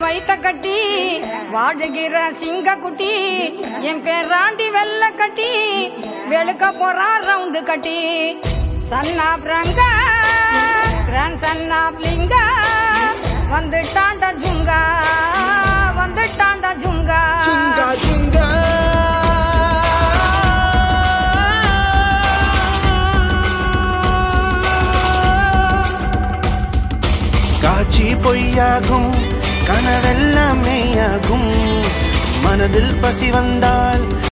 வைத்த கட்டி வாடுகிற சிங்க குட்டி என் பேராண்டி வெள்ள கட்டி வெளுக்க போறான் ரவுண்டு கட்டி son of Ranga grand son of Linga வந்துட்டாண்ட ஜுங்கா வந்துட்டாண்ட ஜுங்கா ஜுங்கா ஜுங்கா காட்சி பொய்யாகும் கனவெல்லாம் மெய்யாகும் மனதில் பசி வந்தால்